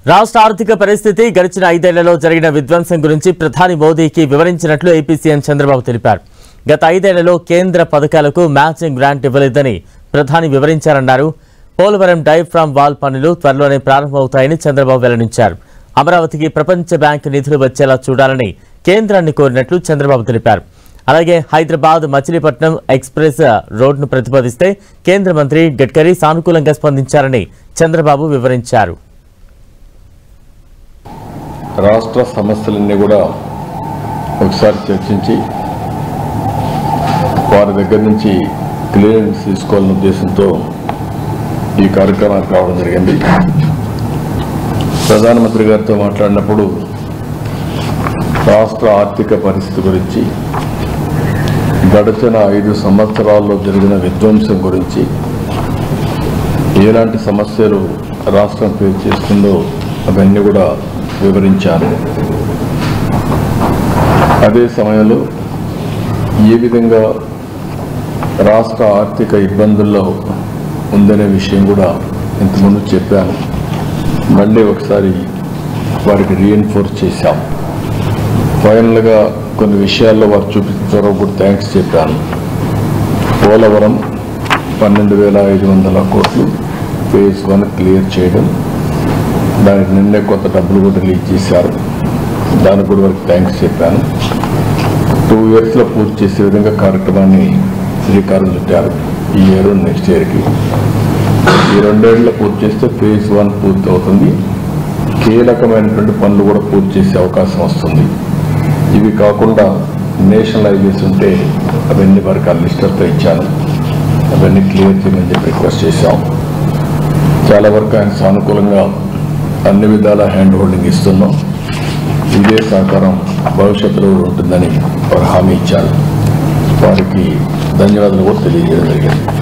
రాష్ట్ర ఆర్థిక పరిస్థితి గడిచిన ఐదేళ్లలో జరిగిన విధ్వంసం గురించి ప్రధాని మోదీకి వివరించినట్లు ఏపీ సీఎం చంద్రబాబు తెలిపారు గత ఐదేళ్లలో కేంద్ర పథకాలకు మ్యాచింగ్ గ్రాంట్ ఇవ్వలేదని ప్రధాని వివరించారన్నారు పోలవరం డైఫ్రామ్ వాల్ పనులు త్వరలోనే ప్రారంభమవుతాయని చంద్రబాబు వెల్లడించారు అమరావతికి ప్రపంచ బ్యాంకు నిధులు వచ్చేలా చూడాలని కేంద్రాన్ని కోరినట్లు చంద్రబాబు తెలిపారు అలాగే హైదరాబాద్ మచిలీపట్నం ఎక్స్ప్రెస్ రోడ్ను ప్రతిపాదిస్తే కేంద్ర మంత్రి గడ్కరీ సానుకూలంగా స్పందించారని చంద్రబాబు వివరించారు రాష్ట్ర సమస్యలన్నీ కూడా ఒకసారి చర్చించి వారి దగ్గర నుంచి క్లియరెన్స్ తీసుకోవాలనే ఉద్దేశంతో ఈ కార్యక్రమానికి రావడం జరిగింది ప్రధానమంత్రి గారితో మాట్లాడినప్పుడు రాష్ట్ర ఆర్థిక పరిస్థితి గురించి గడిచిన ఐదు సంవత్సరాల్లో జరిగిన విధ్వంసం గురించి ఎలాంటి సమస్యలు రాష్ట్రం ఫేస్ చేస్తుందో అవన్నీ కూడా వివరించాను అదే సమయంలో ఏ విధంగా రాష్ట్ర ఆర్థిక ఇబ్బందుల్లో ఉందనే విషయం కూడా ఇంతకుముందు చెప్పాను మళ్ళీ ఒకసారి వారికి రీఎన్ఫోర్స్ చేశాం ఫైనల్గా కొన్ని విషయాల్లో వారు చూపించారో కూడా థ్యాంక్స్ చెప్పాను పోలవరం పన్నెండు వేల ఐదు వందల కోట్లు ఫేజ్ వన్ క్లియర్ చేయడం దానికి నిన్నే కొంత డబ్బులు కూడా రిలీజ్ చేశారు దానికి కూడా వారికి థ్యాంక్స్ చెప్పాను టూ ఇయర్స్లో పూర్తి చేసే విధంగా కార్యక్రమాన్ని శ్రీకారం చుట్టారు ఈ ఇయర్ నెక్స్ట్ ఇయర్కి ఈ రెండేళ్లలో పూర్తి చేస్తే ఫేజ్ వన్ పూర్తి అవుతుంది కీలకమైనటువంటి పనులు కూడా పూర్తి చేసే అవకాశం వస్తుంది ఇవి కాకుండా నేషనల్ హైవేస్ ఉంటే అవన్నీ వారికి ఆ లిస్టర్తో ఇచ్చాను అవన్నీ క్లియర్ చేయమని చెప్పి రిక్వెస్ట్ చేశాం చాలా వరకు ఆయన సానుకూలంగా అన్ని విధాల హ్యాండ్ హోల్డింగ్ ఇస్తున్నాం ఇదే సహకారం భవిష్యత్తులో కూడా ఉంటుందని వారు హామీ ఇచ్చారు వారికి ధన్యవాదాలు కూడా తెలియజేయడం జరిగింది